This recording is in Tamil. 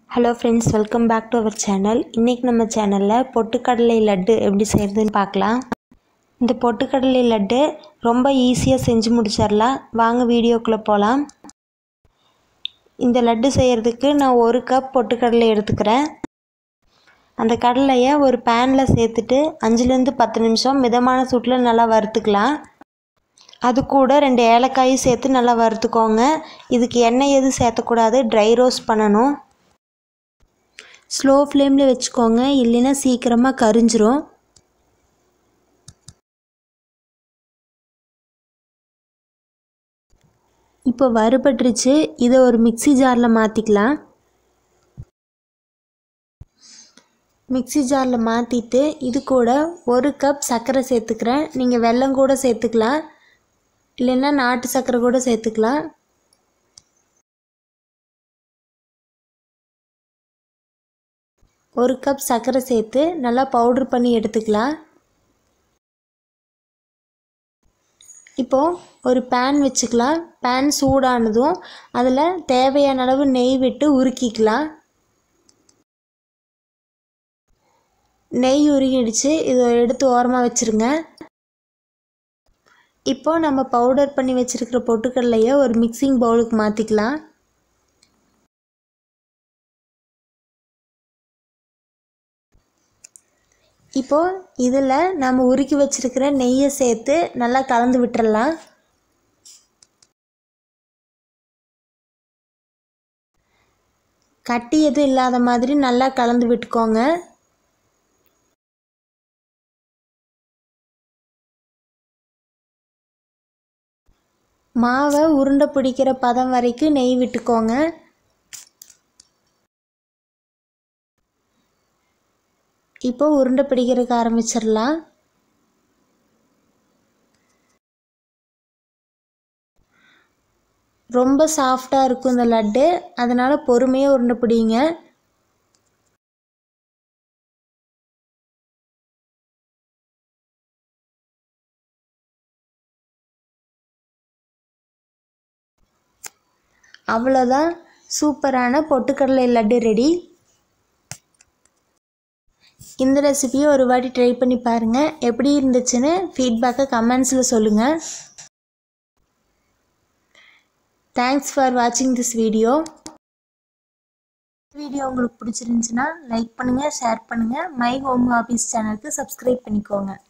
hello friends welcome back to our channel இன்றைக்கி நம்ம சேனலில் பொட்டுக்கடலை லட்டு எப்படி செய்கிறதுன்னு பார்க்கலாம் இந்த பொட்டுக்கடலை லட்டு ரொம்ப ஈஸியாக செஞ்சு முடிச்சிடலாம் வாங்க வீடியோக்குள்ளே போகலாம் இந்த லட்டு செய்கிறதுக்கு நான் ஒரு கப் பொட்டுக்கடலை எடுத்துக்கிறேன் அந்த கடலையை ஒரு பேனில் சேர்த்துட்டு அஞ்சுலேருந்து பத்து நிமிஷம் மிதமான சூட்டில் நல்லா வறுத்துக்கலாம் அது கூட ரெண்டு ஏலக்காயும் சேர்த்து நல்லா வறுத்துக்கோங்க இதுக்கு எண்ணெய் எதுவும் சேர்த்தக்கூடாது ட்ரை ரோஸ்ட் பண்ணணும் ஸ்லோ ஃப்ளேமில் வச்சுக்கோங்க இல்லைன்னா சீக்கிரமாக கரிஞ்சிரும் இப்போ வறுபட்டுருச்சு இதை ஒரு மிக்சி ஜாரில் மாற்றிக்கலாம் மிக்சி ஜாரில் மாற்றிட்டு இது கூட ஒரு கப் சர்க்கரை சேர்த்துக்கிறேன் நீங்கள் வெல்லம் கூட சேர்த்துக்கலாம் இல்லைன்னா நாட்டு சர்க்கரை கூட சேர்த்துக்கலாம் ஒரு கப் சர்க்கரை சேர்த்து நல்லா பவுட்ரு பண்ணி எடுத்துக்கலாம் இப்போது ஒரு பேன் வச்சுக்கலாம் பேன் சூடானதும் அதில் தேவையான அளவு நெய் விட்டு உருக்கிக்கலாம் நெய் உருகிடுச்சு இதை எடுத்து ஓரமாக வச்சுருங்க இப்போது நம்ம பவுடர் பண்ணி வச்சுருக்கிற பொட்டுக்கடலையை ஒரு மிக்சிங் பவுலுக்கு மாற்றிக்கலாம் இப்போது இதில் நம்ம உருக்கி வச்சுருக்கிற நெய்யை சேர்த்து நல்லா கலந்து விட்டுறலாம் கட்டி எதுவும் இல்லாத மாதிரி நல்லா கலந்து விட்டுக்கோங்க மாவை உருண்டை பிடிக்கிற பதம் வரைக்கும் நெய் விட்டுக்கோங்க இப்போ உருண்டை பிடிக்கிறதுக்கு ஆரம்பிச்சிடலாம் ரொம்ப சாஃப்டாக இருக்கும் இந்த லட்டு அதனால் பொறுமையாக உருண்டை பிடிங்க அவ்வளோதான் சூப்பரான பொட்டுக்கடலை லட்டு ரெடி இந்த ரெசிபியை ஒரு வாட்டி ட்ரை பண்ணி பாருங்கள் எப்படி இருந்துச்சுன்னு ஃபீட்பேக்கை கமெண்ட்ஸில் சொல்லுங்கள் தேங்க்ஸ் ஃபார் வாட்சிங் திஸ் வீடியோ வீடியோ உங்களுக்கு பிடிச்சிருந்துச்சுன்னா லைக் பண்ணுங்கள் ஷேர் பண்ணுங்கள் மை ஹோம் ஆஃபீஸ் சேனலுக்கு சப்ஸ்கிரைப் பண்ணிக்கோங்க